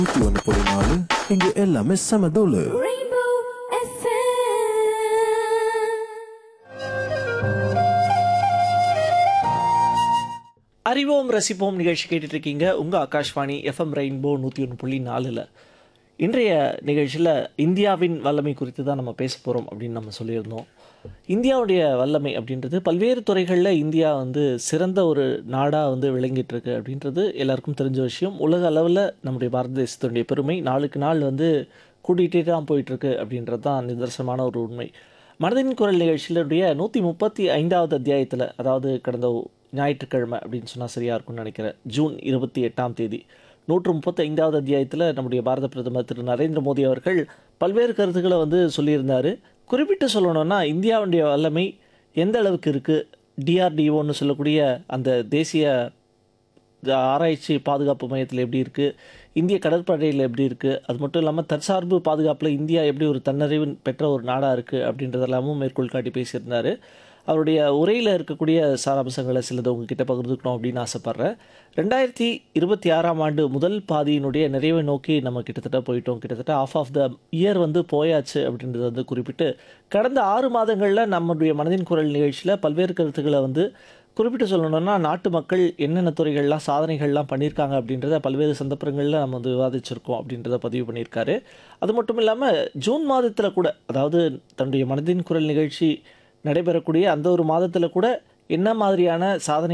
நூத்தி ஒன்று புள்ளி நாலு இங்க எல்லாமே செம தூளு Rainbow FM. அறிவோம் ரசிப்போம் நிகழ்ச்சி கேட்டுட்டு இருக்கீங்க உங்கள் ஆகாஷ்வாணி எஃப்எம் ரெயின்போ நூற்றி ஒன்று புள்ளி நாலில் இன்றைய நிகழ்ச்சியில் இந்தியாவின் வல்லமை குறித்து தான் நம்ம பேச போகிறோம் அப்படின்னு நம்ம சொல்லியிருந்தோம் இந்தியாவுடைய வல்லமை அப்படின்றது பல்வேறு துறைகளில் இந்தியா வந்து சிறந்த ஒரு நாடாக வந்து விளங்கிட்டு இருக்கு அப்படின்றது எல்லாருக்கும் தெரிஞ்ச விஷயம் உலக அளவில் நம்முடைய பாரத தேசத்தினுடைய பெருமை நாளுக்கு நாள் வந்து கூட்டிகிட்டே தான் போயிட்டுருக்கு அப்படின்றது தான் நிதர்சனமான ஒரு உண்மை மனதின் குரல் நிகழ்ச்சியிலுடைய நூற்றி முப்பத்தி ஐந்தாவது அத்தியாயத்தில் அதாவது கடந்த ஞாயிற்றுக்கிழமை அப்படின்னு சொன்னால் சரியாக இருக்கும்னு நினைக்கிறேன் ஜூன் இருபத்தி எட்டாம் தேதி நூற்று முப்பத்தி ஐந்தாவது அத்தியாயத்தில் நம்முடைய பாரத பிரதமர் திரு நரேந்திர மோடி அவர்கள் பல்வேறு கருத்துக்களை வந்து சொல்லியிருந்தார் குறிப்பிட்டு சொல்லணும்னா இந்தியாவுடைய வல்லமை எந்த அளவுக்கு இருக்குது டிஆர்டிஓன்னு சொல்லக்கூடிய அந்த தேசிய இந்த ஆராய்ச்சி பாதுகாப்பு மையத்தில் எப்படி இருக்குது இந்திய கடற்படையில் எப்படி இருக்குது அது மட்டும் இல்லாமல் தற்சார்பு பாதுகாப்பில் இந்தியா எப்படி ஒரு தன்னறிவு பெற்ற ஒரு நாடாக இருக்குது அப்படின்றதெல்லாமும் மேற்கோள் காட்டி பேசியிருந்தார் அவருடைய உரையில் இருக்கக்கூடிய சாராம்சங்களை சிலது உங்ககிட்ட பகிர்ந்துக்கணும் அப்படின்னு ஆசைப்பட்றேன் ரெண்டாயிரத்தி இருபத்தி ஆறாம் ஆண்டு முதல் பாதியினுடைய நிறைவை நோக்கி நம்ம கிட்டத்தட்ட போயிட்டோம் கிட்டத்தட்ட ஆஃப் ஆஃப் த இயர் வந்து போயாச்சு அப்படின்றத வந்து குறிப்பிட்டு கடந்த ஆறு மாதங்களில் நம்முடைய மனதின் குரல் நிகழ்ச்சியில் பல்வேறு கருத்துக்களை வந்து குறிப்பிட்டு சொல்லணும்னா நாட்டு மக்கள் என்னென்ன துறைகள்லாம் சாதனைகள்லாம் பண்ணியிருக்காங்க அப்படின்றத பல்வேறு சந்தர்ப்பங்களில் நம்ம வந்து விவாதிச்சிருக்கோம் அப்படின்றத பதிவு பண்ணியிருக்காரு அது மட்டும் இல்லாமல் ஜூன் மாதத்தில் கூட அதாவது தன்னுடைய மனதின் குரல் நிகழ்ச்சி நடைபெறக்கூடிய அந்த ஒரு மாதத்தில் கூட என்ன மாதிரியான சாதனை